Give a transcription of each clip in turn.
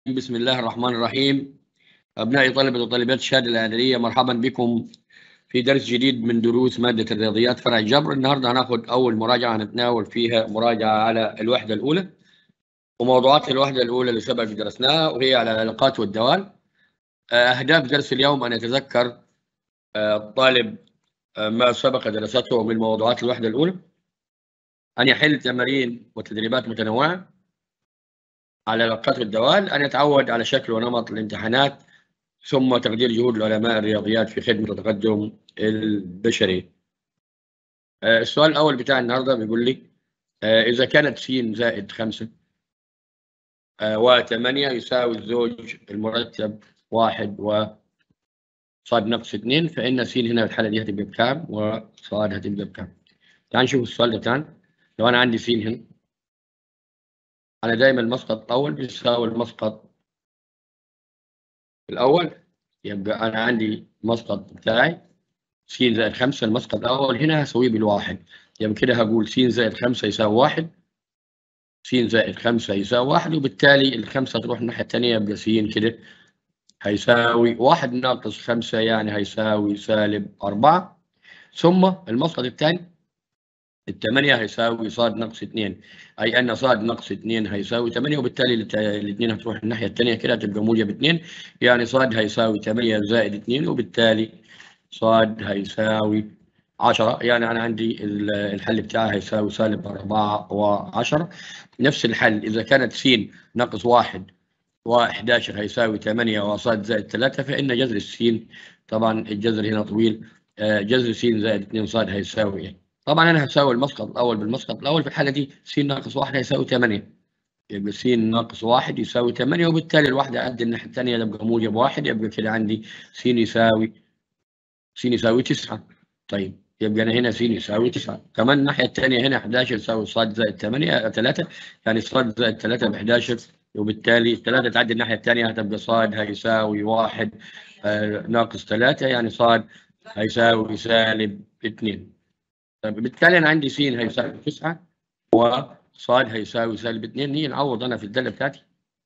بسم الله الرحمن الرحيم أبنائي طلبة وطالبات الشهادة الإعدادية مرحبا بكم في درس جديد من دروس مادة الرياضيات فرع الجبر النهاردة هناخد أول مراجعة هنتناول فيها مراجعة على الوحدة الأولى وموضوعات الوحدة الأولى اللي سبق درسناها وهي على العلاقات والدوال أهداف درس اليوم أن يتذكر الطالب ما سبق درسته من موضوعات الوحدة الأولى أن يحل تمارين وتدريبات متنوعة على العلاقات والدوال أن يتعود على شكل ونمط الامتحانات ثم تقدير جهود العلماء الرياضيات في خدمة التقدم البشري السؤال الأول بتاع النهاردة بيقول لي إذا كانت س زائد خمسة وثمانية يساوي الزوج المرتب واحد و صاد ناقص اثنين فإن س هنا في الحالة دي هتبقى بكام وصاد هتبقى بكام تعال نشوف السؤال ده تاني لو أنا عندي س هنا أنا دايما المسقط الأول بيساوي المسقط الأول يبقى أنا عندي المسقط بتاعي س زائد خمسة المسقط الأول هنا هسويه بالواحد يبقى كده هقول س زائد خمسة يساوي واحد س زائد خمسة يساوي واحد وبالتالي الخمسة تروح الناحية التانية يبقى س كده هيساوي واحد ناقص خمسة يعني هيساوي سالب أربعة ثم المسقط الثاني الثمانية هيساوي صاد ناقص اثنين أي أن صاد ناقص اثنين هيساوي ثمانية وبالتالي الاثنين هتروح الناحية الثانية كده هتبقى موجب اثنين يعني صاد هيساوي ثمانية زائد اثنين وبالتالي صاد هيساوي عشرة يعني أنا عندي الحل بتاعي هيساوي سالب أربعة وعشرة نفس الحل إذا كانت س ناقص واحد و11 هيساوي 8 وصاد زائد 3 فإن جذر السين طبعا الجذر هنا طويل جذر س زائد 2 صاد هيساوي ايه؟ طبعا انا هساوي المسقط الاول بالمسقط الاول في الحاله دي س ناقص 1 هيساوي 8 يبقى س ناقص 1 يساوي 8 وبالتالي الواحده قد الناحيه الثانيه تبقى موجب 1 يبقى كده عندي س يساوي س يساوي 9 طيب يبقى انا هنا س يساوي 9 كمان الناحيه الثانيه هنا 11 يساوي صاد زائد 8 3 يعني صاد زائد 3 ب 11 وبالتالي 3 تعدي الناحيه الثانيه هتبقى صاد هيساوي 1 آه ناقص 3 يعني صاد هيساوي سالب 2 طيب بالتالي انا عندي س هيساوي 9 وصاد هيساوي سالب 2 نيجي نعوض انا في الداله بتاعتي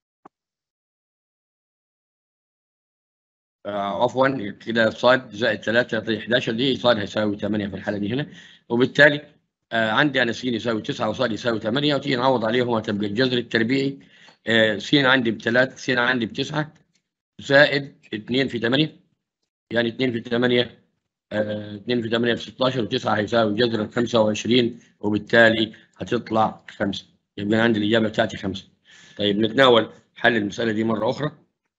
آه عفوا كده صاد زائد 3 يعطي 11 دي صاد هيساوي 8 في الحاله دي هنا وبالتالي آه عندي انا س يساوي 9 وصاد يساوي 8 وتيجي نعوض عليهم هتبقى الجذر التربيعي آه س عندي بثلاث س عندي بتسعة زائد 2 في 8 يعني 2 في 8 آه 2 في 8 ب 16 و9 هيساوي جذر 25 وبالتالي هتطلع 5 يبقى عندي الإجابة بتاعتي 5 طيب نتناول حل المسألة دي مرة أخرى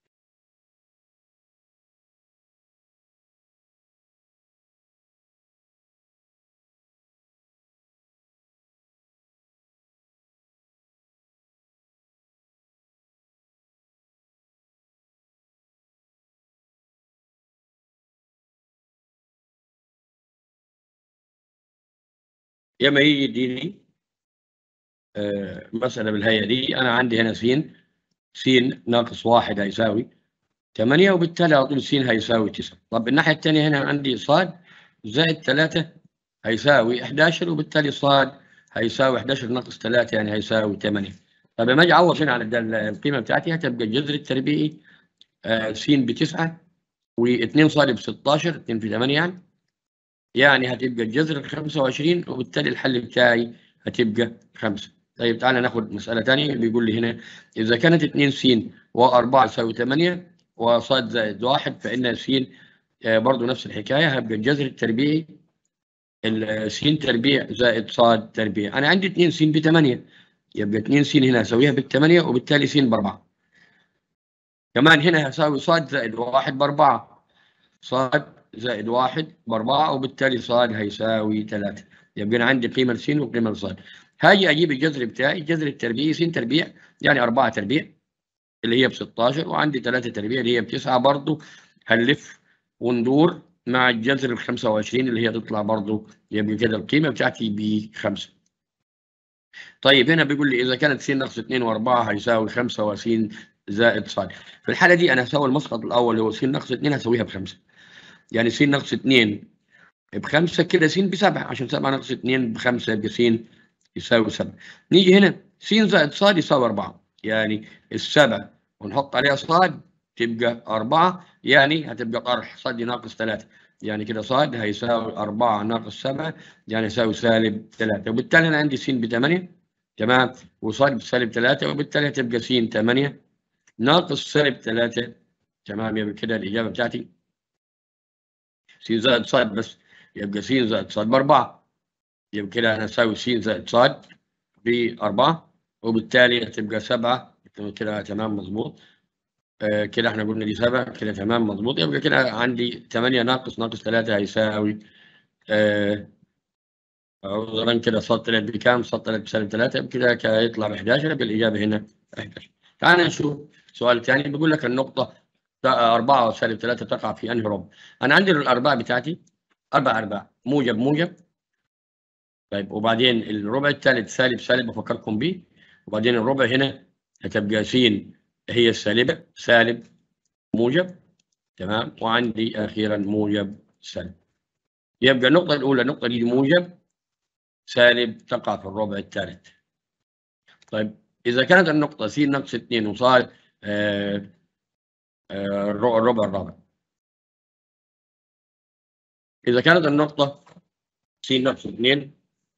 يا ما يجي يديني آه مسألة بالهيئة دي أنا عندي هنا س س ناقص واحد هيساوي 8 وبالتالي على طول س هيساوي 9 طب الناحية الثانية هنا عندي صاد زائد 3 هيساوي 11 وبالتالي صاد هيساوي 11 ناقص 3 يعني هيساوي 8 طب لما أجي أعوض هنا على القيمة بتاعتي هتبقى الجذر التربيعي آه س ب 9 و2 صاد ب 16 2 في 8 يعني يعني هتبقى الجذر 25 وبالتالي الحل بتاعي هتبقى 5 طيب تعالى ناخد مسألة ثانية بيقول لي هنا إذا كانت 2 س و4 يساوي 8 وصاد زائد 1 فإن س برضه نفس الحكاية هيبقى الجذر التربيعي س تربيع زائد صاد تربيع أنا عندي 2 س ب 8 يبقى 2 س هنا هسويها بال 8 وبالتالي س ب 4 كمان هنا هساوي صاد زائد 1 ب 4 صاد زائد واحد بأربعة وبالتالي صاد هيساوي ثلاثة يبقى أنا عندي قيمة س وقيمة صاد هاجي أجيب الجذر بتاعي الجذر التربيعي س تربيع يعني أربعة تربيع اللي هي ب 16 وعندي ثلاثة تربيع اللي هي بتسعة برضه هنلف وندور مع الجذر ال 25 اللي هي تطلع برضه يبقى كده القيمة بتاعتي ب 5 طيب هنا بيقول لي إذا كانت س ناقص 2 و4 هيساوي 5 وس زائد صاد في الحالة دي أنا هساوي المسقط الأول اللي هو س ناقص 2 هسويها بخمسة يعني س ناقص 2 بخمسة كده س بسبعة عشان 7 ناقص 2 بخمسة يبقى س يساوي 7 نيجي هنا س زائد ص يساوي 4 يعني السبع ونحط عليها صاد تبقى 4 يعني هتبقى طرح صاد ناقص 3 يعني كده صاد هيساوي 4 ناقص 7 يعني يساوي سالب 3 وبالتالي انا عندي س ب 8 تمام وصاد بسالب 3 وبالتالي هتبقى س 8 ناقص سالب 3 تمام يبقى كده الاجابه بتاعتي س زائد صاد بس يبقى س زائد صاد بأربعة يبقى كده أنا أساوي س زائد صاد بأربعة وبالتالي هتبقى سبعة كده تمام مظبوط آه كده احنا قلنا دي سبعة كده تمام مظبوط يبقى كده عندي 8 ناقص ناقص 3 هيساوي آه عذرا كده صاد طلعت بكام؟ صاد طلعت بسالب 3 يبقى كده هيطلع ب 11 يبقى الإجابة هنا 11 تعال نشوف سؤال ثاني بيقول لك النقطة أربعة وسالب ثلاثة تقع في أنهي ربع؟ أنا عندي الأرباع بتاعتي أربع أرباع موجب موجب طيب وبعدين الربع الثالث سالب سالب بفكركم بيه وبعدين الربع هنا هتبقى س هي السالبة سالب موجب تمام وعندي أخيرا موجب سالب يبقى النقطة الأولى النقطة دي موجب سالب تقع في الربع الثالث طيب إذا كانت النقطة س ناقص 2 وصار آه الربع الرابع إذا كانت النقطة س ناقص 2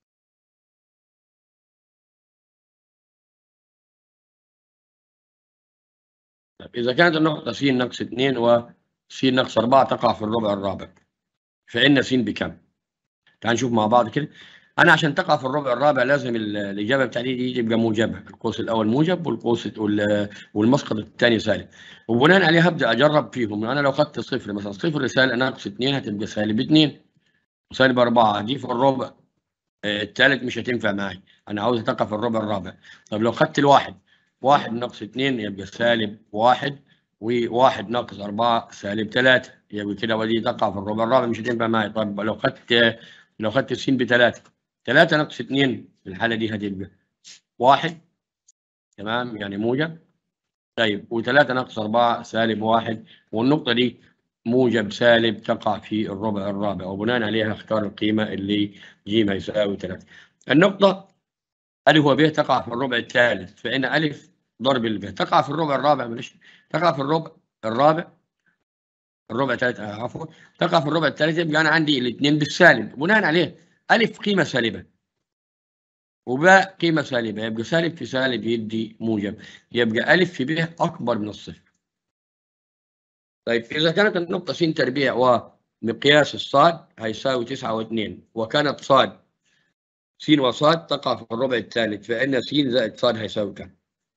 إذا كانت النقطة س ناقص 2 و س ناقص 4 تقع في الربع الرابع فإن س بكم؟ تعال نشوف مع بعض كده أنا عشان تقع في الربع الرابع لازم الإجابة بتاعتي دي تبقى موجبة القوس الأول موجب والقوس والمسقط الثاني سالب وبناء عليه هبدأ أجرب فيهم أنا لو خدت صفر مثلا صفر سالب ناقص 2 هتبقى سالب 2 وسالب 4 دي في الربع الثالث مش هتنفع معي أنا عاوز تقع في الربع الرابع طب لو خدت الواحد واحد ناقص 2 يبقى سالب واحد وواحد ناقص 4 سالب 3 يبقى كده ودي تقع في الربع الرابع مش هتنفع معي طب لو خدت لو خدت س بثلاثة 3 ناقص 2 في الحالة دي هتبقى واحد تمام يعني موجب طيب و3 ناقص 4 سالب واحد والنقطة دي موجب سالب تقع في الربع الرابع وبناء عليها اختار القيمة اللي ج يساوي 3 النقطة ألف وب تقع في الربع الثالث فإن ألف ضرب الب تقع في الربع الرابع معلش تقع في الربع الرابع الربع الثالث عفوا تقع في الربع الثالث يبقى أنا عندي الاثنين بالسالب بناء عليه ألف قيمة سالبة وباء قيمة سالبة يبقى سالب في سالب يدي موجب يبقى ألف في ب أكبر من الصفر طيب إذا كانت النقطة س تربيع ومقياس الصاد هيساوي 9 و2 وكانت صاد س وصاد تقع في الربع الثالث فإن س زائد صاد هيساوي كام؟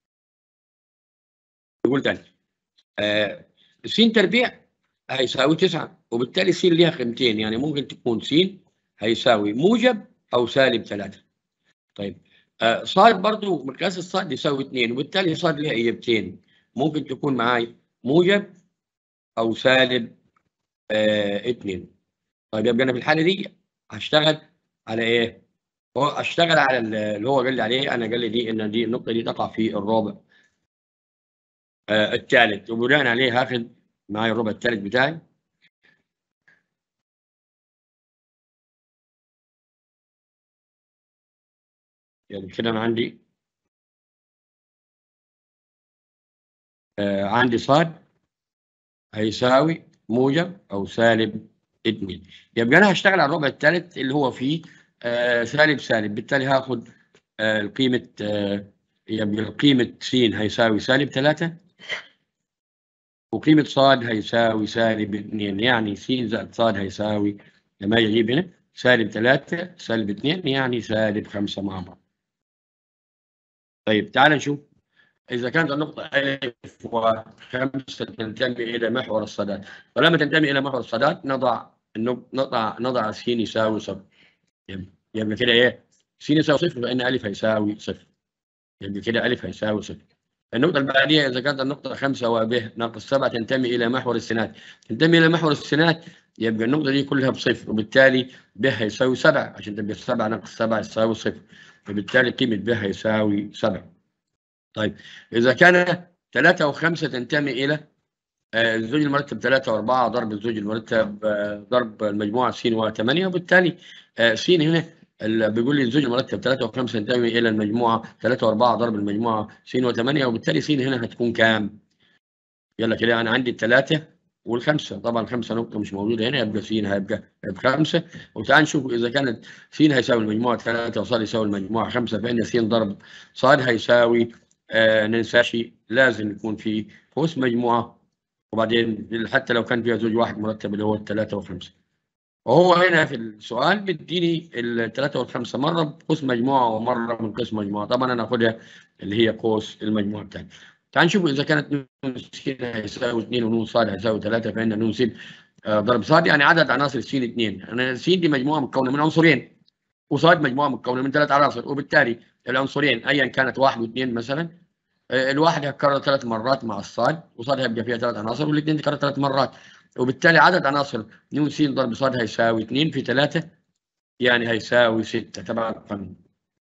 يقول تاني آه س تربيع هيساوي 9 وبالتالي س ليها قيمتين يعني ممكن تكون س هيساوي موجب أو سالب 3 طيب آه صاد برضو مقياس الصاد يساوي 2 وبالتالي صاد ليها إجابتين ممكن تكون معاي موجب أو سالب آه 2 طيب يبقى أنا في الحالة دي هشتغل على إيه؟ هو اشتغل على اللي هو قال لي عليه انا قال لي دي ان دي النقطه دي تقع في الرابع آه الثالث وبناء عليه هاخد معايا الربع الثالث بتاعي يعني كده انا عندي آه عندي صاد هيساوي موجب او سالب 2 يبقى انا هشتغل على الربع الثالث اللي هو فيه آه سالب سالب بالتالي هاخد آه القيمة آه يبقى قيمة س هيساوي سالب 3 وقيمة صاد هيساوي سالب 2 يعني س زائد صاد هيساوي لما يجيب هنا سالب 3 سالب 2 يعني سالب 5 مع بعض. طيب تعال نشوف إذا كانت النقطة ألف وخمسة تنتمي إلى محور الصادات ولما تنتمي إلى محور الصادات نضع نضع نضع س يساوي صفر يبقى كده ايه س يساوي صفر فان الف هيساوي صفر يبقى كده الف هيساوي صفر النقطة البعدية إذا كانت النقطة 5 وب ناقص 7 تنتمي إلى محور السينات تنتمي إلى محور السينات يبقى النقطة دي كلها بصفر وبالتالي ب هيساوي 7 عشان تبقى 7 ناقص 7 يساوي صفر وبالتالي قيمة ب هيساوي 7 طيب إذا كان 3 و5 تنتمي إلى الزوج المرتب 3 و4 ضرب الزوج المرتب ضرب المجموعة س و8 وبالتالي س هنا بيقول لي الزوج المرتب 3 و5 ينتمي إلى المجموعة 3 و4 ضرب المجموعة س و8 وبالتالي س هنا هتكون كام؟ يلا كده انا عندي الثلاثه والخمسه طبعا الخمسه نقطه مش موجوده هنا يبقى س هيبقى بخمسه وتعال نشوف اذا كانت س هيساوي المجموع 3 وص يساوي المجموع 5 فان س ضرب ص هيساوي آه ننساش لازم يكون في قوس مجموعه وبعدين حتى لو كان فيها زوج واحد مرتب اللي هو الثلاثه والخمسه وهو هنا في السؤال بيديني الثلاثه والخمسه مره بقوس مجموعه ومره من قسم مجموعه طبعا انا اخدها اللي هي قوس المجموعه بتاعتي تعال نشوف اذا كانت نون س هيساوي 2 ونون ص هيساوي 3 فان نون س ضرب ص يعني عدد عناصر س 2 انا س دي مجموعه مكونه من عنصرين وص مجموعه مكونه من ثلاث عناصر وبالتالي العنصرين ايا كانت واحد واثنين مثلا الواحد هيتكرر ثلاث مرات مع الصاد وصاد هيبقى فيها ثلاث عناصر والاثنين تكرر ثلاث مرات وبالتالي عدد عناصر نون س ضرب ص هيساوي 2 في 3 يعني هيساوي 6 تبع القانون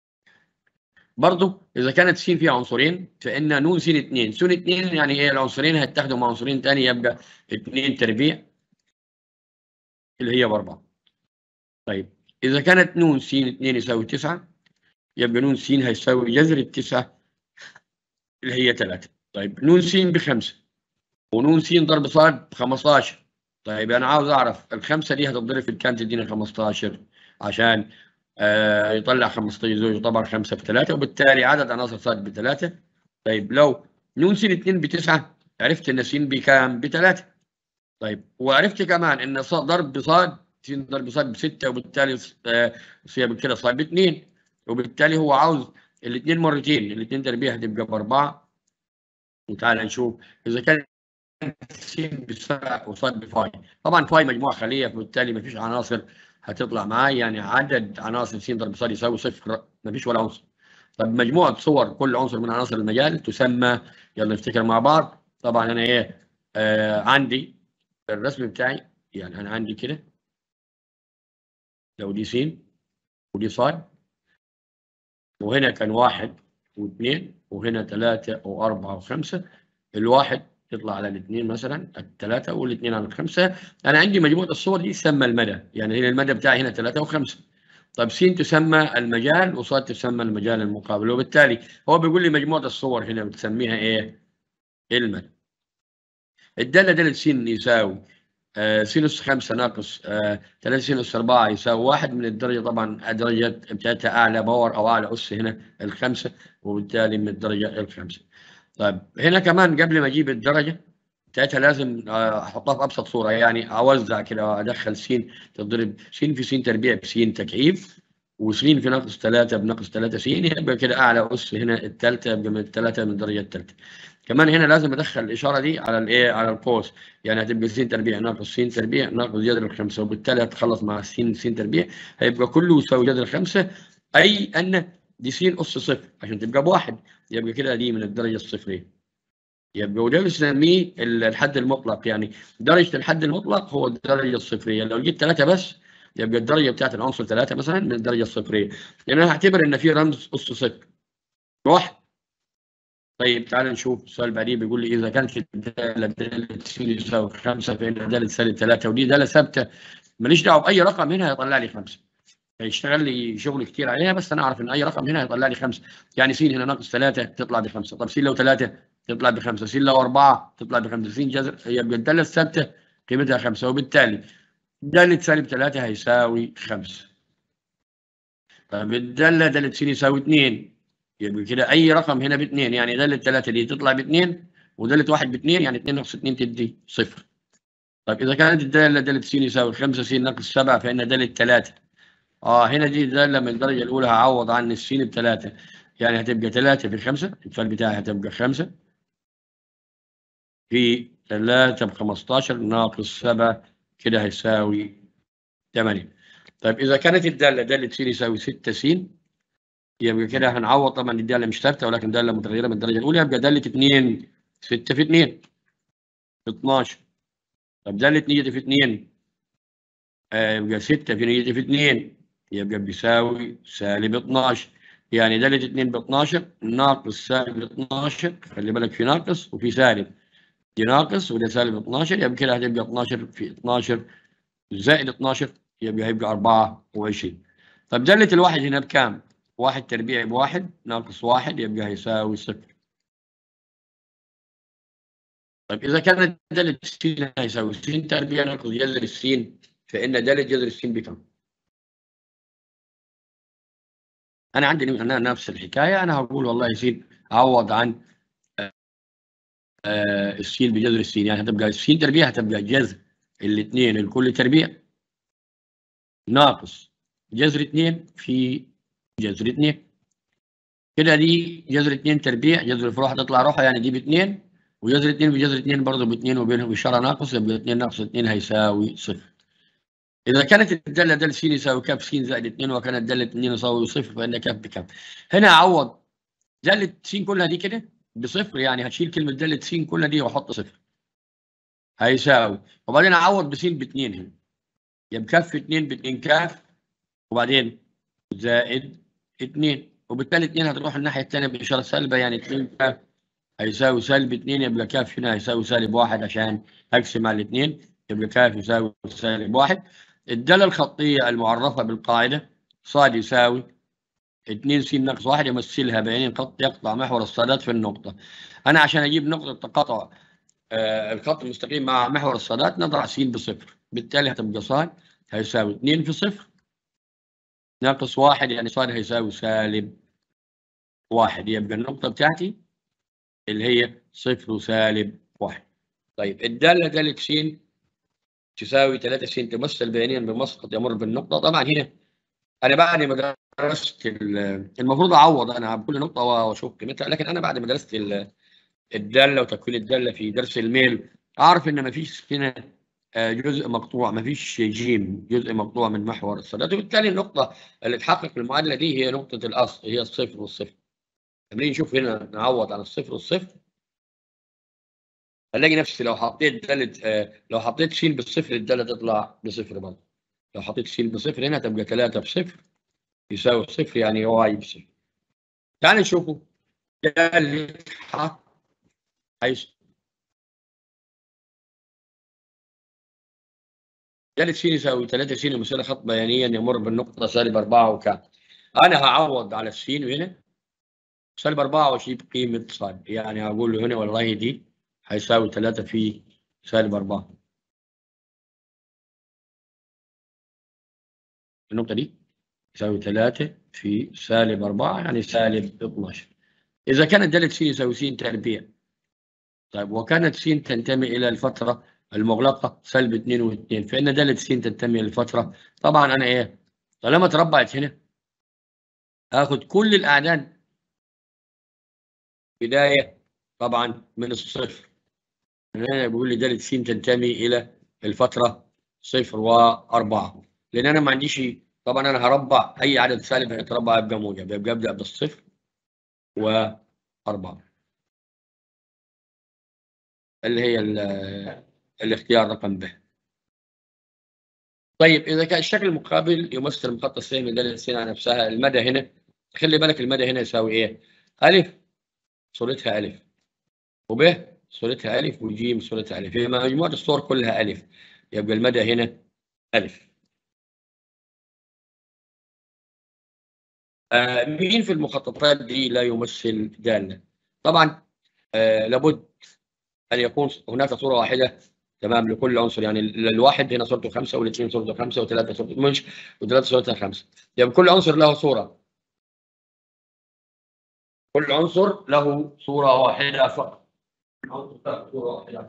برضه اذا كانت س فيها عنصرين فان نون س 2 س 2 يعني ايه العنصرين هيتحدوا مع عنصرين ثاني يبقى 2 تربيع اللي هي باربعه طيب اذا كانت نون س 2 يساوي 9 يبقى نون س هيساوي جذر التسعه اللي هي 3 طيب نون س بخمسه ونون س ضرب ص ب 15 طيب انا عاوز اعرف الخمسه دي هتتضرب في كام تديني 15 عشان آه يطلع 15 زوج طبعا 5 في 3 وبالتالي عدد عناصر ص بثلاثه طيب لو نون س 2 بتسعه عرفت ان س بكام؟ بثلاثه طيب وعرفت كمان ان ص ضرب ص س ضرب ص بسته وبالتالي آه كده ص باثنين وبالتالي هو عاوز الاثنين مرتين الاثنين تربيع هتبقى باربعه وتعال نشوف اذا كان س بسبع وصاد بفاي طبعا فاي مجموعه خليه فبالتالي ما فيش عناصر هتطلع معاي يعني عدد عناصر س ضرب ص يساوي صفر ما فيش ولا عنصر طب مجموعه صور كل عنصر من عناصر المجال تسمى يلا نفتكر مع بعض طبعا انا ايه آه عندي الرسم بتاعي يعني انا عندي كده لو دي س ودي ص وهنا كان واحد واثنين وهنا ثلاثة وأربعة وخمسة الواحد يطلع على الاثنين مثلا الثلاثة والاثنين على الخمسة أنا عندي مجموعة الصور دي تسمى المدى يعني هنا المدى بتاعي هنا ثلاثة وخمسة طيب س تسمى المجال وصاد تسمى المجال المقابل وبالتالي هو بيقول لي مجموعة الصور هنا بتسميها إيه؟ المدى الدالة دالة س يساوي آه سينوس 5 ناقص آه 3 سينوس 4 يساوي 1 من الدرجة طبعا الدرجة بتاعتها أعلى باور أو أعلى أس هنا الخمسة وبالتالي من الدرجة الخامسة. طيب هنا كمان قبل ما أجيب الدرجة بتاعتها لازم أحطها في أبسط صورة يعني أوزع كده أدخل س تضرب س في س تربيع بس تكعيب وس في ناقص 3 بناقص 3 س يبقى كده أعلى أس هنا الثالثة يبقى من الثلاثة من الدرجة الثالثة. كمان هنا لازم ادخل الاشاره دي على الايه على القوس يعني هتبقى س تربيع ناقص س تربيع ناقص جذر الخمسه وبالتالي هتخلص مع س س تربيع هيبقى كله يساوي جذر الخمسه اي ان دي س اس صفر عشان تبقى بواحد يبقى كده دي من الدرجه الصفريه يبقى وده بنسميه الحد المطلق يعني درجه الحد المطلق هو الدرجه الصفريه لو جيت ثلاثه بس يبقى الدرجه بتاعت العنصر ثلاثه مثلا من الدرجه الصفريه يعني انا هعتبر ان في رمز اس صفر واحد طيب تعال نشوف السؤال بعديه بيقول لي اذا كانت الداله داله س يساوي 5 فان داله سالب 3 ودي داله ثابته ماليش دعوه باي رقم هنا هيطلع لي 5 هيشتغل لي شغل كتير عليها بس انا اعرف ان اي رقم هنا هيطلع لي 5 يعني س هنا ناقص 3 تطلع بخمسه طب س لو 3 تطلع بخمسه س لو 4 تطلع بخمسه س جذر يبقى الداله الثابته قيمتها 5 وبالتالي داله سالب 3 هيساوي 5 طب الداله داله س يساوي 2 يبقى كده اي رقم هنا باثنين يعني داله ثلاثه دي تطلع باثنين وداله واحد باثنين يعني 2 ناقص 2 تدي صفر. طيب اذا كانت الداله داله س يساوي 5 س ناقص 7 فان داله 3 اه هنا دي داله من الدرجه الاولى هعوض عن السين بثلاثه يعني هتبقى 3 في 5 الفعل بتاعي هتبقى 5 في 3 ب 15 ناقص 7 كده هيساوي 8 طيب اذا كانت الداله داله س يساوي 6 س يبقى كده هنعوض طبعا الداله مش ثابته ولكن داله متغيره من الدرجه الاولى يبقى داله 2 6 في 2 12 طب داله نيجي في 2 آه يبقى 6 في نيجي في 2 يبقى بيساوي سالب 12 يعني داله 2 ب 12 ناقص سالب 12 خلي بالك في ناقص وفي سالب دي ناقص وده سالب 12 يبقى كده هتبقى 12 في 12 زائد 12 يبقى هيبقى 24 طب داله الواحد هنا بكام؟ واحد تربيع بواحد ناقص واحد يبقى هيساوي صفر طيب إذا كانت دالة س هيساوي س تربيع ناقص جذر السين فإن دالة جذر السين بكم؟ أنا عندي أنا نفس الحكاية أنا هقول والله س عوض عن آه السين بجذر السين يعني هتبقى السين تربيع هتبقى جذر الاثنين الكل تربيع ناقص جذر 2 في جذر 2 كده دي جذر 2 تربيع جذر الفروع هتطلع روحها يعني دي ب 2 وجذر 2 بجذر 2 برضه ب 2 وبينهم اشاره ناقص يبقى 2 ناقص 2 هيساوي صفر. اذا كانت الداله دال س يساوي كاف س زائد 2 وكانت داله 2 يساوي صفر فان كاف بكاف. هنا اعوض داله س كلها دي كده بصفر يعني هشيل كلمه داله س كلها دي واحط صفر. هيساوي وبعدين اعوض بس ب 2 هنا. يبقى كاف 2 ب 2 كاف وبعدين زائد 2 وبالتالي 2 هتروح الناحيه الثانيه باشاره سالبه يعني 2 كاف هيساوي سالب 2 يبقى كاف هنا هيساوي سالب 1 عشان اقسم على الاثنين يبقى كاف يساوي سالب 1 الداله الخطيه المعرفه بالقاعده صاد يساوي 2 س ناقص 1 يمثلها بينين خط يقطع محور الصادات في النقطه انا عشان اجيب نقطه تقاطع آه الخط المستقيم مع محور الصادات نضع س بصفر بالتالي هتبقى صاد هيساوي 2 في صفر ناقص 1 يعني صاد هيساوي سالب 1 يبقى النقطه بتاعتي اللي هي صفر وسالب واحد طيب الدالة دالة س تساوي 3 س تمثل بيانيا بمسقط يمر بالنقطة طبعا هنا أنا بعد ما درست المفروض أعوض أنا بكل نقطة وأشوف قيمتها لكن أنا بعد ما درست الدالة وتكوين الدالة في درس الميل أعرف إن مفيش هنا جزء مقطوع مفيش جيم جزء مقطوع من محور الصادات وبالتالي النقطة اللي تحقق المعادلة دي هي نقطة الأصل هي الصفر والصفر لما نشوف هنا نعوض عن الصفر والصفر هنلاقي نفسي لو حطيت دالة آه لو حطيت س بالصفر الدالة تطلع بصفر برضه لو حطيت س بصفر هنا تبقى 3 بصفر يساوي صفر يعني واي بصفر تعال نشوفوا دالة ح حيث دالة س يساوي 3 س يمثل خط بيانيا يمر بالنقطة سالب 4 وكام أنا هعوض على السين هنا سالب 4 واشيل قيمة صاد يعني هقول له هنا والله دي هيساوي 3 في سالب 4 النقطة دي يساوي 3 في سالب 4 يعني سالب 12 إذا كانت دالة س يساوي س تربيع طيب وكانت س تنتمي إلى الفترة المغلقة سالب 2 و2 فإن دالة س تنتمي للفترة طبعا أنا إيه طالما تربعت هنا آخد كل الأعداد بداية طبعا من الصفر هنا بيقول لي دالة س تنتمي إلى الفترة صفر وأربعة لأن أنا ما عنديش طبعا أنا هربع أي عدد سالب هيتربع يبقى موجب يبقى أبدأ بالصفر وأربعة اللي هي الاختيار رقم ب طيب إذا كان الشكل المقابل يمثل المخطط السين من دالة س على نفسها المدى هنا خلي بالك المدى هنا يساوي إيه؟ ألف صورتها ألف وب صورتها ألف وجيم صورتها ألف هي مجموعة الصور كلها ألف يبقى المدى هنا ألف آه مين في المخططات دي لا يمثل دالة طبعا آه لابد أن يكون هناك صورة واحدة تمام لكل عنصر يعني الواحد هنا صورته خمسة والاثنين صورته خمسة وثلاثة صورته مش وثلاثة صورتها خمسة يبقى كل عنصر له صورة كل عنصر له صورة واحدة فقط عنصر له صورة واحدة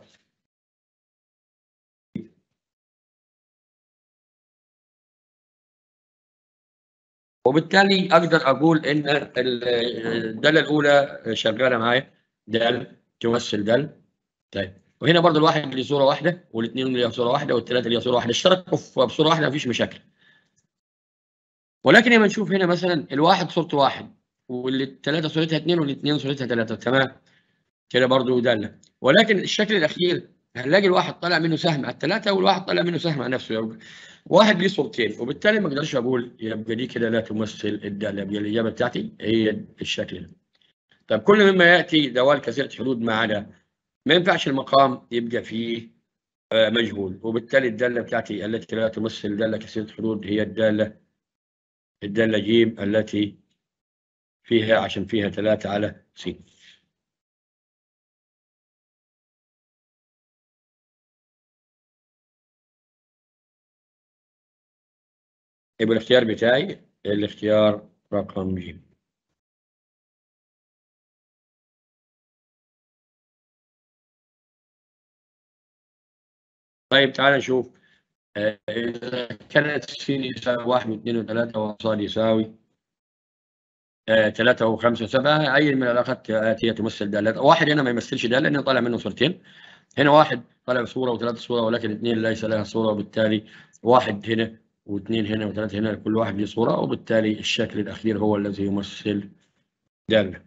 وبالتالي اقدر اقول ان الداله الاولى شغاله معايا دال تمثل دال طيب وهنا برضه الواحد ليه صوره واحده والاثنين ليه صوره واحده والثلاثه ليه صوره واحده اشتركوا بصوره واحده مفيش مشاكل ولكن لما نشوف هنا مثلا الواحد صورته واحد والثلاثه صورتها اثنين والاثنين صورتها ثلاثه تمام كده برضه داله ولكن الشكل الاخير هنلاقي الواحد طالع منه سهم على الثلاثه والواحد طالع منه سهم على نفسه يبقى واحد ليه صورتين وبالتالي ما اقدرش اقول يبقى دي كده لا تمثل الداله يبقى الاجابه بتاعتي هي الشكل ده طب كل مما ياتي دوال كثيره حدود ما عدا ما ينفعش المقام يبقى فيه مجهول وبالتالي الداله بتاعتي التي لا تمثل داله كثيره حدود هي الداله الداله جيم التي فيها عشان فيها ثلاثة على س يبقى الاختيار بتاعي الاختيار رقم ج طيب تعال نشوف آه، إذا كانت س يساوي واحد واثنين وثلاثة وصاد يساوي آه، ثلاثة وخمسة وسبعة أي من العلاقات الآتية تمثل دالة واحد هنا ما يمثلش دالة لأنه طالع منه صورتين هنا واحد طالع بصورة وثلاثة صورة ولكن اثنين ليس لها صورة وبالتالي واحد هنا واثنين هنا وثلاثة هنا كل واحد له صورة وبالتالي الشكل الأخير هو الذي يمثل دالة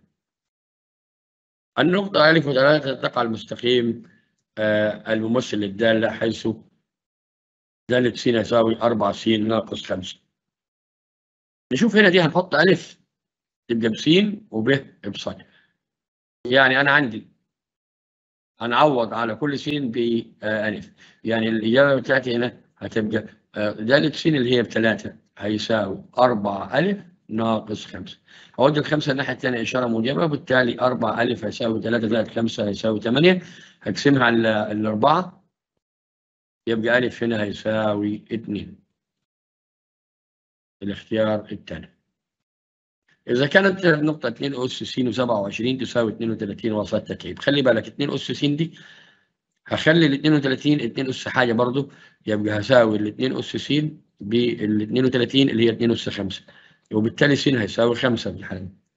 النقطة ألف وثلاثة تقع على المستقيم آه، الممثل للدالة حيث دالة س يساوي 4 س ناقص 5 نشوف هنا دي هنحط ألف تبقى بس وب بص يعني أنا عندي هنعوض على كل س بألف يعني الإجابة بتاعتي هنا هتبقى آه، دالة س اللي هي بثلاثة هيساوي 4 ألف ناقص 5 أودي الخمسة الناحية الثانية إشارة موجبة وبالتالي 4 ألف هيساوي 3 زائد 5 هيساوي 8 هقسمها على الأربعة يبقى ألف هنا هيساوي 2 الاختيار الثاني إذا كانت النقطة 2 أس س و27 تساوي 32 وسط تكعيب خلي بالك 2 أس س دي هخلي ال 32 2 أس حاجة برضو يبقى هساوي ال 2 أس س بال 32 اللي هي 2 أس 5 وبالتالي س هيساوي 5 في الحالة دي.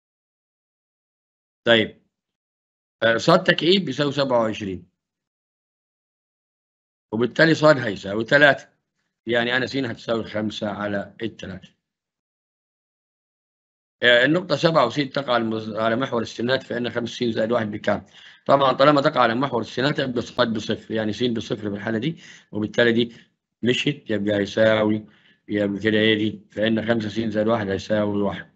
طيب آه، صاد تكعيب بيساوي 27 وبالتالي صاد هيساوي 3 يعني أنا س هتساوي 5 على الثلاثة آه، النقطة 7 وس تقع على المز- على محور السينات فإن 5 س زائد 1 بكام؟ طبعا طالما تقع على محور السينات يبقى صاد بصفر يعني س بصفر في الحالة دي وبالتالي دي مشت يبقى هيساوي يبقى كده ايه دي؟ فإن 5 س زائد 1 هيساوي 1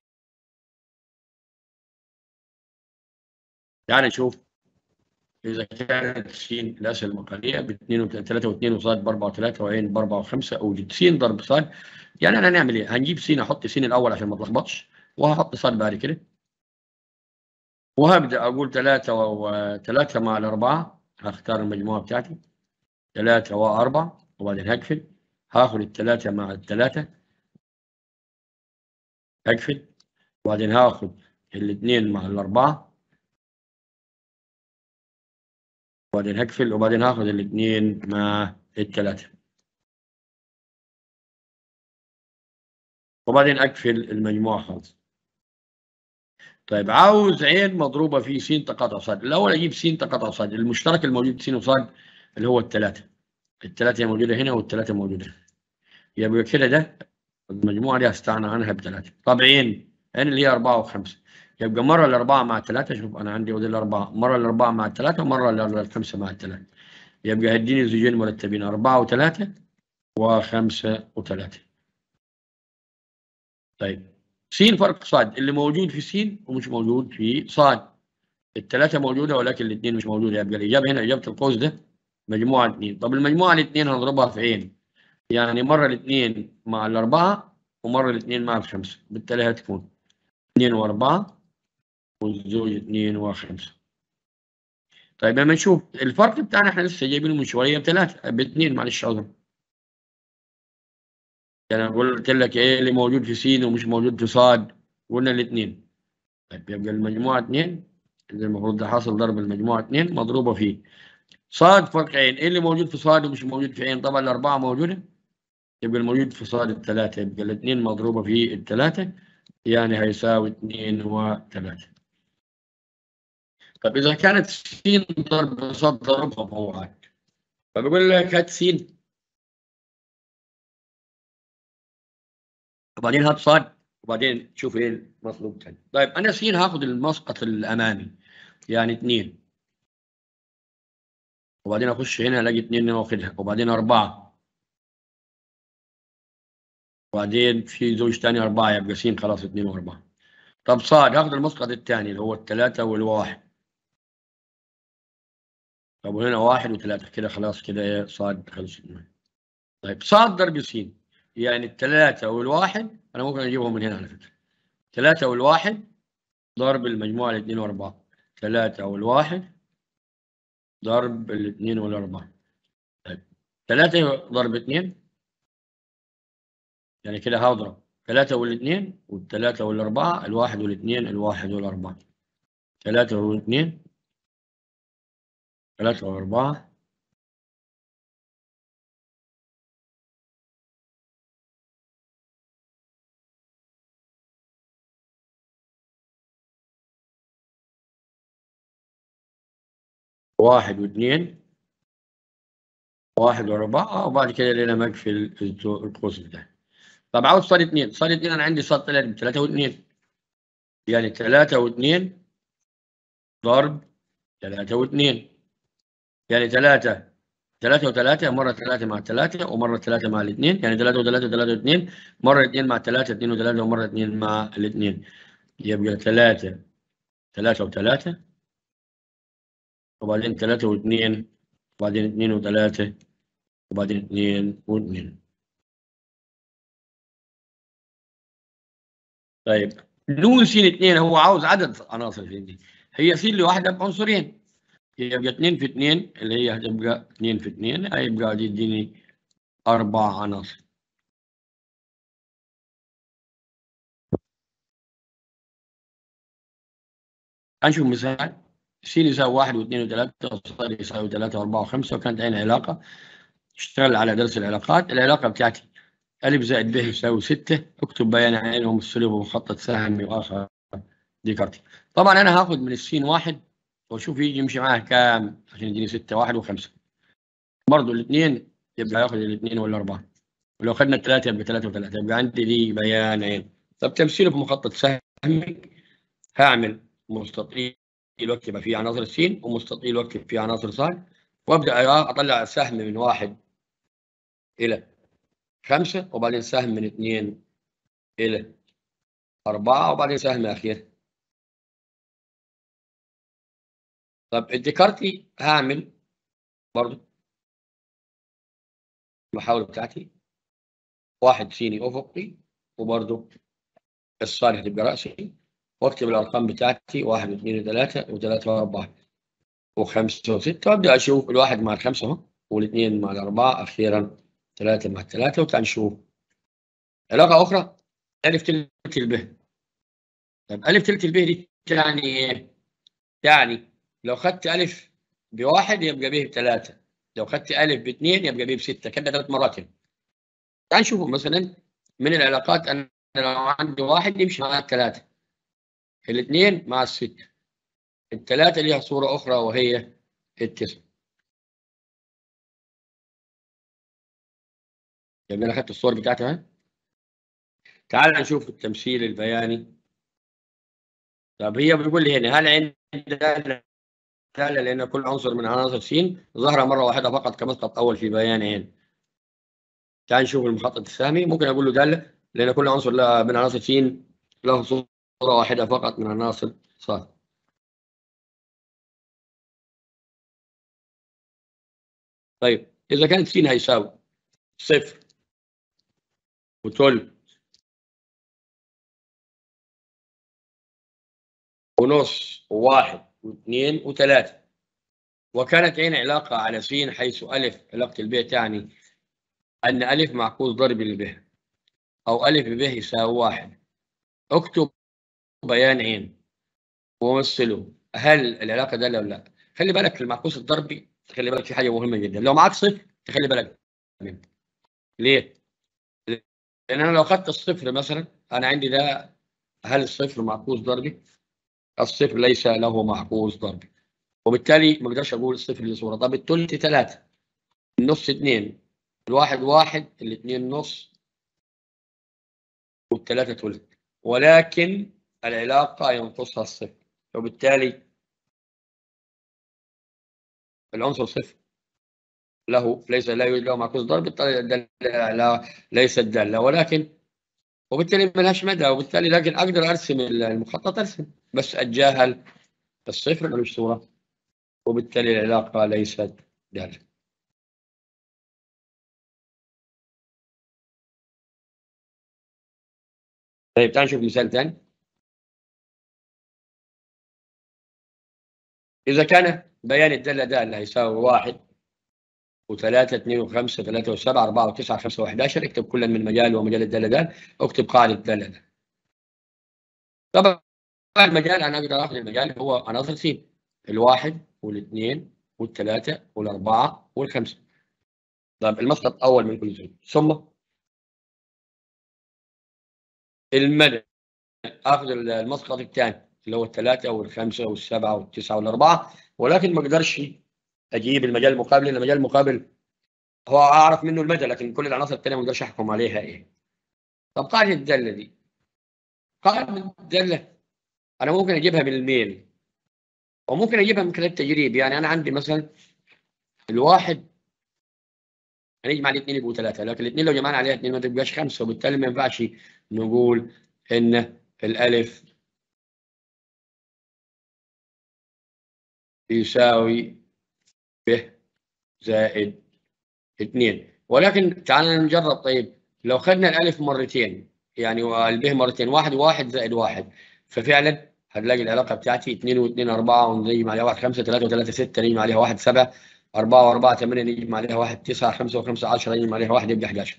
تعال نشوف إذا كانت س الأسئلة المقالية ب 2 و 3 و2 وصاد ب 4 و3 وعين ب 4 و5 أوجد س ضرب صاد يعني أنا هنعمل إيه؟ هنجيب س أحط س الأول عشان ما اتلخبطش وهحط صاد بعد كده وهبدأ أقول 3 و3 مع الأربعة هختار المجموعة بتاعتي 3 و4 وبعدين هقفل هاخد الثلاثة مع الثلاثة هقفل وبعدين هاخد الاثنين مع الأربعة وبعدين هقفل وبعدين هاخد الاثنين مع الثلاثة وبعدين أقفل المجموعة خالص طيب عاوز عين مضروبة في س تقاطع صاد الأول أجيب س تقاطع صاد المشترك الموجود س وصاد اللي هو الثلاثة الثلاثة موجودة هنا والثلاثة موجودة هنا يبقى كده ده المجموعة دي هستغنى عنها بثلاثة طب عين عين اللي هي أربعة وخمسة يبقى مرة الأربعة مع الثلاثة شوف أنا عندي ودي الأربعة مرة الأربعة مع الثلاثة ومرة الخمسة مع الثلاثة يبقى هديني زوجين مرتبين أربعة وثلاثة وخمسة وثلاثة طيب س فرق صاد اللي موجود في س ومش موجود في صاد الثلاثة موجودة ولكن الاثنين مش موجودة يبقى الإجابة هنا إجابة القوس ده مجموعة اثنين طب المجموعة الاثنين هنضربها في عين يعني مرة الاثنين مع الأربعة ومرة الاثنين مع الخمسة بالتالي هتكون اثنين وأربعة والزوج اثنين وخمسة طيب لما نشوف الفرق بتاعنا احنا لسه جايبينه من شوية بثلاثة باثنين معلش عذر يعني أنا قلت لك ايه اللي موجود في سين ومش موجود في صاد قلنا الاثنين طيب يبقى المجموعة اثنين اللي المفروض ده حاصل ضرب المجموعة اثنين مضروبة فيه صاد فرق عين ايه اللي موجود في صاد ومش موجود في عين طبعا الأربعة موجودة يبقى الموجود في صاد الثلاثة يبقى الاثنين مضروبة في الثلاثة يعني هيساوي اثنين وثلاثة طب إذا كانت س ضرب صاد ضربها بموعد فبقول لك هات س وبعدين هات صاد وبعدين شوف ايه المطلوب تاني طيب انا س هاخد المسقط الامامي يعني اثنين وبعدين اخش هنا الاقي اثنين انا واخدها وبعدين اربعه وبعدين في زوج تاني اربعه يبقى س خلاص اثنين واربعه طب صاد هاخد المسقط الثاني اللي هو الثلاثه والواحد طب وهنا واحد وثلاثه كده خلاص كده ايه صاد خلص طيب صاد ضرب س يعني الثلاثه والواحد انا ممكن اجيبهم من هنا على فكره ثلاثه والواحد ضرب المجموعه الاثنين واربعه ثلاثه والواحد ضرب الاثنين والاربعه طيب ثلاثه ضرب اثنين يعني كده هضرب ثلاثة والاثنين والثلاثة والأربعة الواحد والاثنين الواحد والأربعة ثلاثة والاثنين ثلاثة وأربعة واحد واثنين واحد وأربعة وبعد كده لنا مقفل القوس ده طب عاوز صاد اثنين صاد اثنين أنا عندي صاد ثلاثة ثلاثة واثنين يعني ثلاثة واثنين ضرب ثلاثة واثنين يعني ثلاثة ثلاثة وثلاثة مرة ثلاثة مع ثلاثة ومرة ثلاثة مع الاثنين يعني ثلاثة وثلاثة وثلاثة واثنين مرة اثنين مع ثلاثة اثنين وثلاثة ومرة اثنين مع الاثنين يبقى ثلاثة ثلاثة وثلاثة وبعدين ثلاثة واثنين وبعدين اثنين وثلاثة وبعدين اثنين واثنين طيب نون س اثنين هو عاوز عدد عناصر في دي هي س لوحدها بعنصرين يبقى 2 في 2 اللي هي هتبقى 2 في 2 هيبقى دي يديني أربع عناصر هنشوف مثال س يساوي 1 و2 و3 وص يساوي 3 و4 و5 وكانت عين علاقة اشتغل على درس العلاقات العلاقة بتاعتي ألف زائد ب يساوي 6 اكتب بيان عين ومثله بمخطط سهمي وآخر ديكارتي طبعا أنا هاخد من السين واحد واشوف يجي يمشي معاه كام عشان يديني 6 1 و5 برضه الاثنين يبقى ياخد الاثنين ولا اربعه ولو خدنا الثلاثه يبقى ثلاثه وثلاثه يبقى عندي دي بيانين طب تمثيله في مخطط سهمي هعمل مستطيل واكتب فيه عناصر السين ومستطيل واكتب فيه عناصر صاد وابدا اطلع سهم من واحد الى خمسه وبعدين سهم من اثنين الى اربعه وبعدين سهم اخير طب الديكارتي هعمل برضو المحاولة بتاعتي واحد سيني أفقي وبرضو الصالح تبقى رأسي واكتب الأرقام بتاعتي واحد واثنين وثلاثة وثلاثة وأربعة وخمسة وستة وأبدأ أشوف الواحد مع الخمسة أهو والاثنين مع الأربعة أخيرا ثلاثة مع الثلاثة وتعال نشوف علاقة أخرى ألف تلت الب طب ألف تلت الب دي يعني إيه؟ يعني لو خدت ألف بواحد يبقى به بثلاثة لو خدت ألف باثنين يبقى به بستة كده ثلاث مرات تعال نشوف مثلا من العلاقات أنا لو عندي واحد يمشي مع الثلاثة الاثنين مع الستة الثلاثة ليها صورة أخرى وهي التسعة يبقى أنا أخدت الصور بتاعتها تعال نشوف التمثيل البياني طب هي بيقول لي هنا هل عندنا دالة لأن كل عنصر من عناصر س ظهر مرة واحدة فقط كمسقط أول في بيان عين. تعال نشوف المخطط السهمي ممكن أقول له دالة لأن كل عنصر من عناصر س له صورة واحدة فقط من عناصر ص. طيب إذا كانت س هيساوي صفر وثلث ونص وواحد واثنين وثلاثة وكانت عين علاقة على س حيث ألف علاقة الب تعني أن ألف معكوس ضرب الب أو ألف ب يساوي واحد اكتب بيان عين ومثله هل العلاقة ده ولا لا خلي بالك في المعكوس الضربي خلي بالك في حاجة مهمة جدا لو معاك صفر تخلي بالك منه ليه؟ لأن أنا لو أخذت الصفر مثلا أنا عندي ده هل الصفر معكوس ضربي؟ الصفر ليس له معكوس ضربي وبالتالي ما اقدرش اقول الصفر دي صوره طب الثلث ثلاثه النص اثنين الواحد واحد الاثنين نص والثلاثه ثلث ولكن العلاقه ينقصها الصفر وبالتالي العنصر صفر له ليس لا يوجد له معكوس ضرب بالتالي ليس الداله ولكن وبالتالي ملهاش مدى وبالتالي لكن اقدر ارسم المخطط ارسم بس اتجاهل الصفر ملوش صوره وبالتالي العلاقه ليست داله طيب تعال نشوف مثال ثاني إذا كان بيان الدالة دالة يساوي واحد و3 2 و5 3 و7 4 و9 5 و11 اكتب كلا من مجال ومجال الداله ده اكتب قاعده الداله ده طبعا المجال انا اقدر اخذ المجال هو عناصر س الواحد والاثنين والثلاثه والاربعه والخمسه طيب المسقط الاول من كل زوج ثم المدى اخذ المسقط الثاني اللي هو الثلاثه والخمسه والسبعه والتسعه والاربعه ولكن ما اقدرش اجيب المجال المقابل لان المجال المقابل هو اعرف منه المدى لكن كل العناصر الثانيه ما اقدرش احكم عليها ايه طب قاعده الداله دي قاعده الداله انا ممكن اجيبها بالميل وممكن اجيبها من خلال التجريب يعني انا عندي مثلا الواحد هنجمع الاثنين يبقوا ثلاثه لكن الاثنين لو جمعنا عليها اثنين ما تبقاش خمسه وبالتالي ما ينفعش نقول ان الالف يساوي ب زائد 2 ولكن تعال نجرب طيب لو خدنا الالف مرتين يعني والب مرتين واحد وواحد زائد واحد ففعلا هنلاقي العلاقه بتاعتي 2 و2 4 ونجمع عليها 1 5 3 و3 6 نجمع عليها 1 7 4 و4 8 نجمع عليها 1 9 5 و5 10 نجمع عليها 1 يبقى 11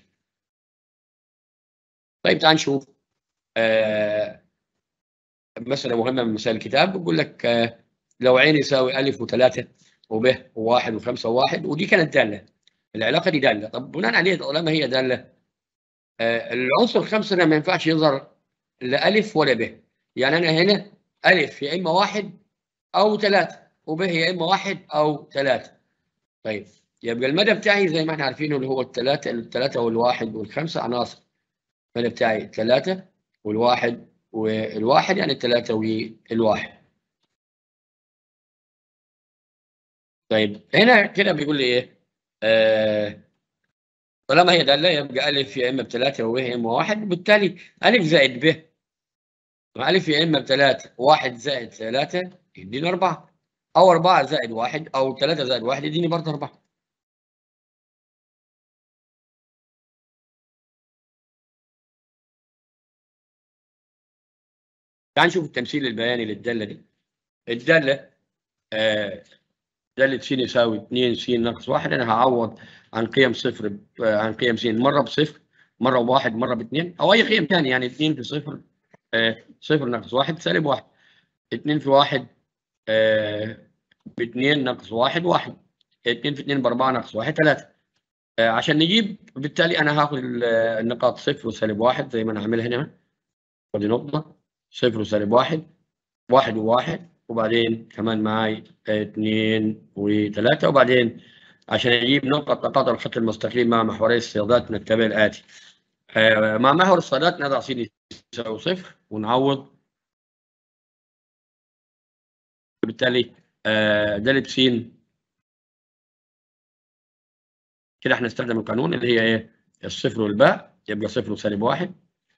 طيب تعال نشوف آه مسألة مهمة من مسائل الكتاب بيقول لك آه لو عين يساوي ألف وثلاثة وب وواحد وخمسة وواحد ودي كانت دالة العلاقة دي دالة طب بناء عليه طالما هي دالة آه العنصر الخمسة ده ما ينفعش يظهر لا ألف ولا ب يعني أنا هنا ألف يا إما واحد أو ثلاثة وب يا إما واحد أو ثلاثة طيب يبقى المدى بتاعي زي ما احنا عارفينه اللي هو الثلاثة الثلاثة والواحد والخمسة عناصر المدى بتاعي ثلاثة والواحد والواحد يعني الثلاثة والواحد طيب هنا كده بيقول لي ايه؟ آه طالما هي داله يبقى الف يا اما بثلاثه و يا اما واحد وبالتالي الف زائد ب الف يا اما بثلاثه واحد زائد ثلاثه يديني اربعه او اربعه زائد واحد او ثلاثه زائد واحد يديني برضه اربعه تعال نشوف التمثيل البياني للداله دي الداله آه دالة س يساوي 2 س ناقص 1 انا هعوض عن قيم صفر عن قيم س مره بصفر مره بواحد مره باثنين او اي قيم ثانيه يعني 2 في صفر آه صفر ناقص 1 سالب 1 2 في 1 آه ب 2 ناقص 1 1 2 في 2 ب 4 ناقص 1 3 آه عشان نجيب بالتالي انا هاخد النقاط صفر وسالب 1 زي ما انا عاملها هنا ودي نقطه صفر وسالب 1 1 وواحد وبعدين كمان معاي اثنين وثلاثة وبعدين عشان أجيب نقطة تقاطع الخط المستقيم مع محوري الصيادات نتبع الآتي آه مع محور الصيادات نضع س يساوي صفر ونعوض بالتالي آه دالة س كده احنا نستخدم القانون اللي هي ايه الصفر والباء يبقى صفر وسالب واحد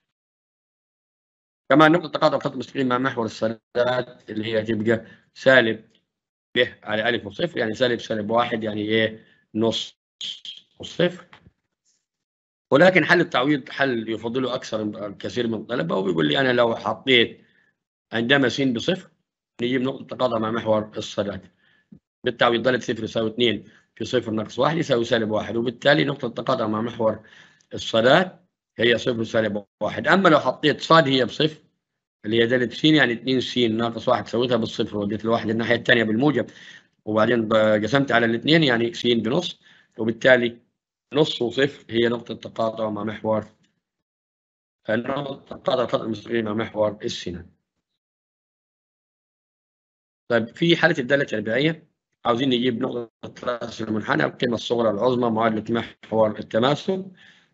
كمان نقطة تقاطع الخط المستقيم مع محور السداد اللي هي تبقى سالب ب على ألف وصفر يعني سالب سالب واحد يعني إيه نص وصفر ولكن حل التعويض حل يفضله أكثر كثير من الطلبة وبيقول لي أنا لو حطيت عندما س بصفر نجيب نقطة تقاطع مع محور السداد بالتعويض ضلت صفر يساوي 2 في صفر ناقص واحد يساوي سالب واحد وبالتالي نقطة التقاطع مع محور الصلاة هي صفر سالب واحد أما لو حطيت صاد هي بصفر اللي هي دالة س يعني 2 س ناقص واحد سويتها بالصفر وديت الواحد الناحية الثانية بالموجب وبعدين قسمت على الاثنين يعني س بنص وبالتالي نص وصفر هي نقطة تقاطع مع محور نقطة تقاطع الخط المستقيم مع محور السينان. طيب في حالة الدالة التربيعية عاوزين نجيب نقطة رأس المنحنى والقيمة الصغرى العظمى معادلة محور التماثل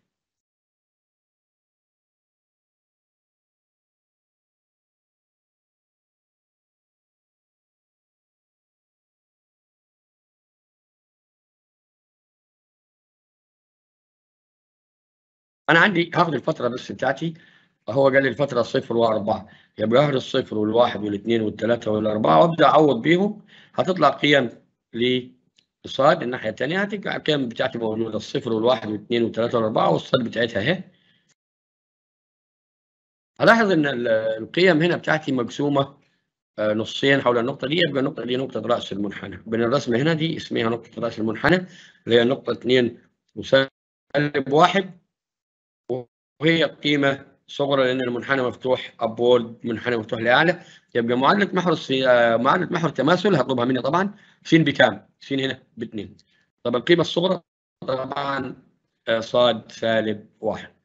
انا عندي هاخد الفتره بس بتاعتي هو قال لي الفتره صفر واربعه يبقى هاخد الصفر والواحد والاثنين والثلاثه والاربعه وابدا اعوض بيهم هتطلع قيم للصاد الناحيه الثانيه هتبقى القيم بتاعتي موجوده الصفر والواحد والاثنين والثلاثه والاربعه والصاد بتاعتها اهي هلاحظ ان القيم هنا بتاعتي مقسومه آه، نصين حول النقطة دي يبقى النقطة دي نقطة رأس المنحنى بين الرسمة هنا دي اسمها نقطة رأس المنحنى اللي هي نقطة 2 وسالب واحد وهي قيمة صغرى لأن المنحنى مفتوح أبورد منحنى مفتوح لأعلى يبقى معادلة محور السي... آه، معادلة محور التماثل هطلبها مني طبعا س بكام؟ س هنا باثنين طب القيمة الصغرى طبعا آه، صاد سالب واحد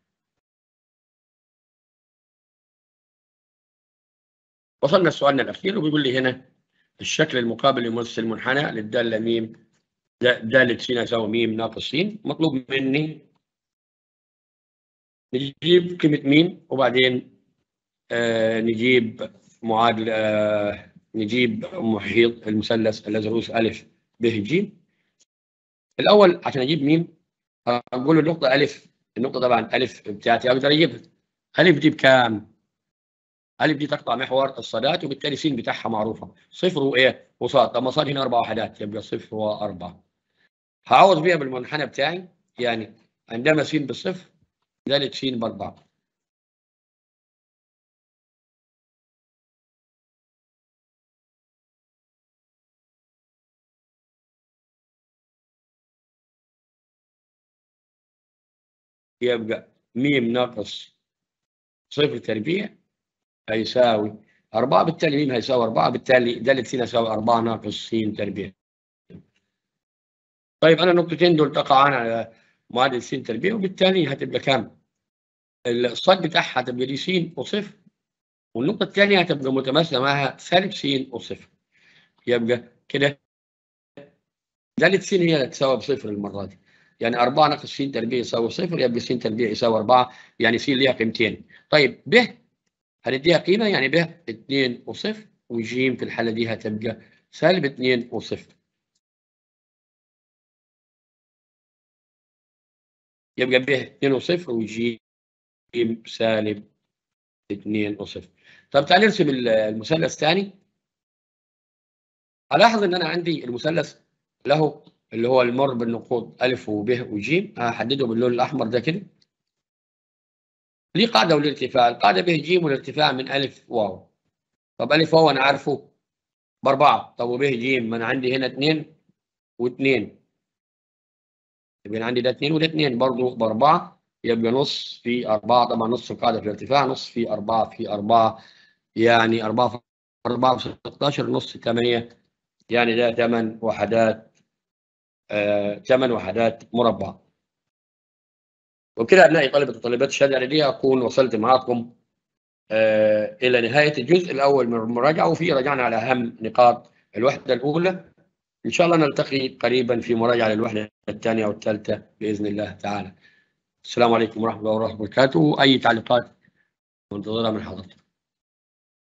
وصلنا لسؤالنا الأخير وبيقول لي هنا الشكل المقابل يمثل منحنى للدالة م دالة س يساوي م ناقص س مطلوب مني نجيب قيمة م وبعدين آه نجيب معادلة آه نجيب محيط المثلث الذي رؤوس ألف ب ج الأول عشان أجيب م أقول له النقطة ألف النقطة طبعا ألف بتاعتي أقدر أجيبها ألف دي بكام؟ ألف دي تقطع محور الصادات وبالتالي س بتاعها معروفة صفر وإيه؟ وصاد طب ما صاد هنا أربع وحدات يبقى صفر وأربعة هعوض بيها بالمنحنى بتاعي يعني عندما س بالصفر ذلك س بأربعة يبقى م ناقص صفر تربيع هيساوي 4 بالتالي م هيساوي 4 بالتالي دالة س هيساوي 4 ناقص س تربيع طيب أنا النقطتين دول تقعان على معادل س تربيع وبالتالي هتبقى كام؟ الصاد بتاعها هتبقى دي س وصفر والنقطة الثانية هتبقى متماثلة معها سالب س وصفر يبقى كده دالة س هي اللي تساوي بصفر المرة دي يعني 4 ناقص س تربيع يساوي صفر يبقى س تربيع يساوي 4 يعني س ليها قيمتين طيب ب هنديها قيمة يعني ب 2 وصفر وج في الحالة دي هتبقى سالب 2 وصفر يبقى ب 2 وصفر وج سالب 2 وصفر طب تعال نرسم المثلث ثاني ألاحظ إن أنا عندي المثلث له اللي هو المر بالنقوط ألف وب وج هحدده باللون الأحمر ده كده ليه قاعدة والارتفاع القاعدة به ج والارتفاع من ألف واو طب ألف واو أنا عارفه بأربعة طب وبه ج ما أنا عندي هنا اتنين واتنين يبقى عندي ده اتنين وده اتنين برضه بأربعة يبقى نص في أربعة طبعا نص القاعدة في الارتفاع نص في أربعة في أربعة يعني أربعة في أربعة في 16 نص ثمانية يعني ده ثمان وحدات ثمان آه وحدات مربع وبكده أبنائي طلبة وطالبات الشهادة الإعدادية أكون وصلت معكم آه إلى نهاية الجزء الأول من المراجعة وفيه رجعنا على أهم نقاط الوحدة الأولى إن شاء الله نلتقي قريبا في مراجعة للوحدة الثانية والثالثة بإذن الله تعالى السلام عليكم ورحمة الله وبركاته أي تعليقات منتظرة من حضرتك